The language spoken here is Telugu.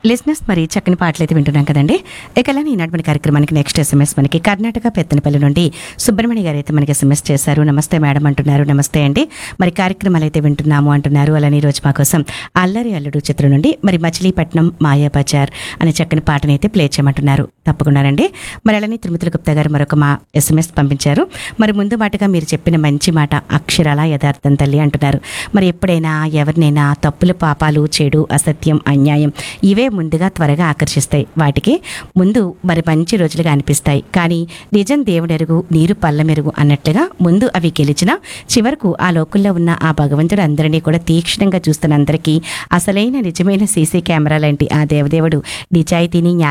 లిజినెస్ మరి చక్కని పాటలు అయితే వింటున్నాం కదండి ఇక అలానే ఈనాటి మన కార్యక్రమానికి నెక్స్ట్ ఎస్ఎంఎస్ మనకి కర్ణాటక పెత్తనపల్లి నుండి సుబ్రహ్మణ్య గారు అయితే మనకి ఎస్ఎంఎస్ చేశారు నమస్తే మేడం అంటున్నారు నమస్తే అండి మరి కార్యక్రమాలు అయితే వింటున్నాము అంటున్నారు అలానే ఈ రోజు మా కోసం అల్లరి అల్లుడు చిత్రం నుండి మరి మచిలీపట్నం మాయా బజార్ అనే చక్కని పాటని అయితే ప్లే చేయమంటున్నారు తప్పకుండానండి మరి అలానే తిరుమతుల గుప్తా గారు మరొక మా ఎస్ఎంఎస్ పంపించారు మరి ముందు మాటగా మీరు చెప్పిన మంచి మాట అక్షరాల యథార్థం తల్లి అంటున్నారు మరి ఎప్పుడైనా ఎవరినైనా తప్పులు పాపాలు చెడు అసత్యం అన్యాయం ఇవే ముందుగా త్వరగా ఆకర్షిస్తాయి వాటికి ముందు మరి మంచి రోజులుగా అనిపిస్తాయి కానీ నిజం దేవుడెరుగు నీరు పల్లమెరుగు అన్నట్లుగా ముందు అవి గెలిచినా చివరకు ఆ లోకుల్లో ఉన్న ఆ భగవంతుడు అందరినీ కూడా తీక్షణంగా చూస్తున్న అందరికీ అసలైన నిజమైన సీసీ కెమెరా లాంటి ఆ దేవదేవుడు నిజాయితీని న్యాయ